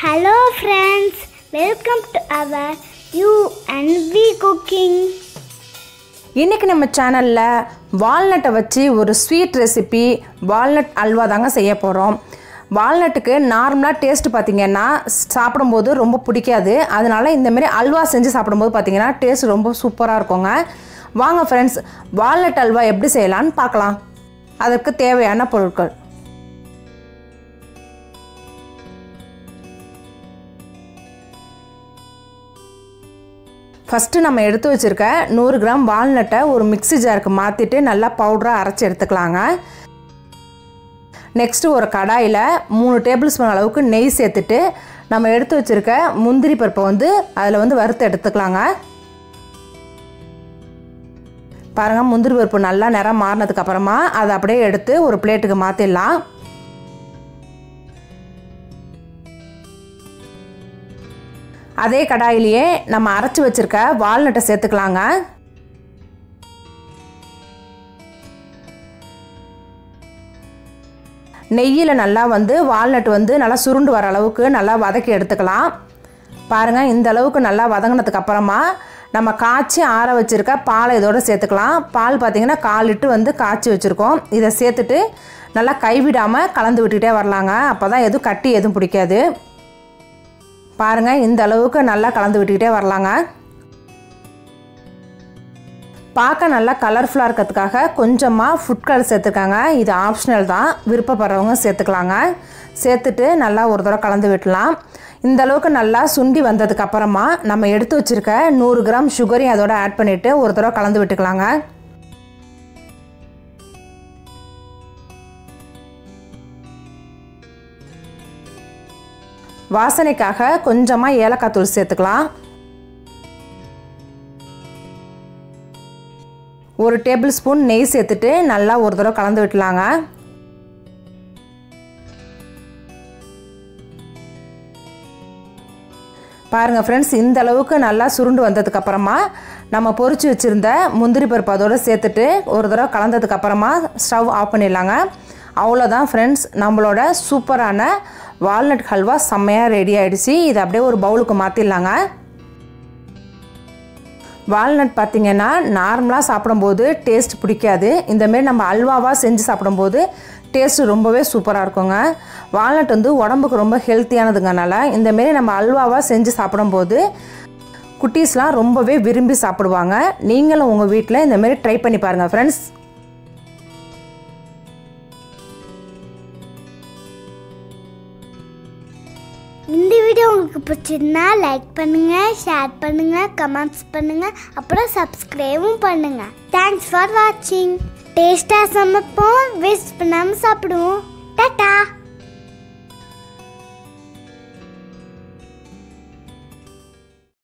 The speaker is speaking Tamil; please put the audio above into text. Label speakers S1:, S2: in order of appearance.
S1: Hello friends, welcome to our you and we cooking.
S2: இன்றைக்கி நம்ம சேனலில் வால்நட்டை வச்சு ஒரு ஸ்வீட் ரெசிபி வால்நட் அல்வா தாங்க செய்ய போகிறோம் வால்நட்டுக்கு நார்மலாக டேஸ்ட் பார்த்திங்கன்னா சாப்பிடும்போது ரொம்ப பிடிக்காது அதனால இந்தமாரி அல்வா செஞ்சு சாப்பிடும்போது பார்த்திங்கன்னா டேஸ்ட் ரொம்ப சூப்பராக இருக்குங்க வாங்க ஃப்ரெண்ட்ஸ் வால்நட் அல்வா எப்படி செய்யலான்னு பார்க்கலாம் அதற்கு தேவையான பொருட்கள் ஃபஸ்ட்டு நம்ம எடுத்து வச்சுருக்க நூறு கிராம் வால்நட்டை ஒரு மிக்ஸி ஜாருக்கு மாற்றிட்டு நல்லா பவுடராக அரைச்சி எடுத்துக்கலாங்க நெக்ஸ்ட்டு ஒரு கடாயில் மூணு டேபிள் ஸ்பூன் அளவுக்கு நெய் சேர்த்துட்டு நம்ம எடுத்து வச்சுருக்க முந்திரி பருப்பை வந்து அதில் வந்து வறுத்து எடுத்துக்கலாங்க பாருங்கள் முந்திரி பருப்பு நல்லா நிறம் மாறினதுக்கு அப்புறமா அதை அப்படியே எடுத்து ஒரு பிளேட்டுக்கு மாற்றிடலாம் அதே கடாயிலேயே நம்ம அரைச்சி வச்சுருக்க வால்நட்டை சேர்த்துக்கலாங்க நெய்யில் நல்லா வந்து வால்நட் வந்து நல்லா சுருண்டு வர அளவுக்கு நல்லா வதக்கி எடுத்துக்கலாம் பாருங்கள் இந்த அளவுக்கு நல்லா வதங்கினதுக்கு அப்புறமா நம்ம காய்ச்சி ஆற வச்சுருக்க பாலை இதோடு சேர்த்துக்கலாம் பால் பார்த்திங்கன்னா கால் லிட்டு வந்து காய்ச்சி வச்சுருக்கோம் இதை சேர்த்துட்டு நல்லா கைவிடாமல் கலந்து விட்டுக்கிட்டே வரலாங்க அப்போ தான் எதுவும் கட்டி எதுவும் பிடிக்காது பாருங்கள் இந்த அளவுக்கு நல்லா கலந்து விட்டுக்கிட்டே வரலாங்க பார்க்க நல்லா கலர்ஃபுல்லாக இருக்கிறதுக்காக கொஞ்சமாக ஃபுட் கலர் சேர்த்துருக்காங்க இது ஆப்ஷனல் தான் விருப்பப்படுறவங்க சேர்த்துக்கலாங்க சேர்த்துட்டு நல்லா ஒரு தடவை கலந்து விட்டலாம் இந்த அளவுக்கு நல்லா சுண்டி வந்ததுக்கு அப்புறமா நம்ம எடுத்து வச்சுருக்க நூறு கிராம் சுகரையும் அதோட ஆட் பண்ணிவிட்டு ஒரு தடவை கலந்து விட்டுக்கலாங்க வாசனைக்காக கொஞ்சமாக ஏலக்காய் தூள் சேர்த்துக்கலாம் ஒரு டேபிள் ஸ்பூன் நெய் சேர்த்துட்டு நல்லா ஒரு தடவை கலந்து விட்டலாங்க பாருங்கள் ஃப்ரெண்ட்ஸ் இந்த அளவுக்கு நல்லா சுருண்டு வந்ததுக்கப்புறமா நம்ம பொறிச்சு வச்சுருந்த முந்திரி பருப்பு அதோடு சேர்த்துட்டு ஒரு தடவை கலந்ததுக்கப்புறமா ஸ்டவ் ஆஃப் பண்ணிடலாங்க அவ்வளோதான் ஃப்ரெண்ட்ஸ் நம்மளோட சூப்பரான வால்நட் ஹல்வா செம்மையாக ரெடி ஆகிடுச்சு இதை அப்படியே ஒரு பவுலுக்கு மாற்றிடலாங்க வால்நட் பார்த்திங்கன்னா நார்மலாக சாப்பிடும்போது டேஸ்ட் பிடிக்காது இந்தமாரி நம்ம அல்வாவாக செஞ்சு சாப்பிடும்போது டேஸ்ட்டு ரொம்பவே சூப்பராக இருக்குங்க வால்நட் வந்து உடம்புக்கு ரொம்ப ஹெல்த்தியானதுங்கனால இந்தமாரி நம்ம அல்வாவாக செஞ்சு சாப்பிடும்போது குட்டீஸ்லாம் ரொம்பவே விரும்பி சாப்பிடுவாங்க நீங்களும் உங்கள் வீட்டில் இந்தமாரி ட்ரை பண்ணி பாருங்கள் ஃப்ரெண்ட்ஸ்
S1: இந்த வீடியோ உங்களுக்கு பிடிச்சிருந்தா லைக் பண்ணுங்க ஷேர் பண்ணுங்க கமெண்ட்ஸ் பண்ணுங்க அப்புறம் சப்ஸ்கிரைபும் பண்ணுங்க தேங்க்ஸ் ஃபார் வாட்சிங் டேஸ்டாக சமைப்போம் வேஸ்ட் பண்ணாமல் சாப்பிடுவோம் டாட்டா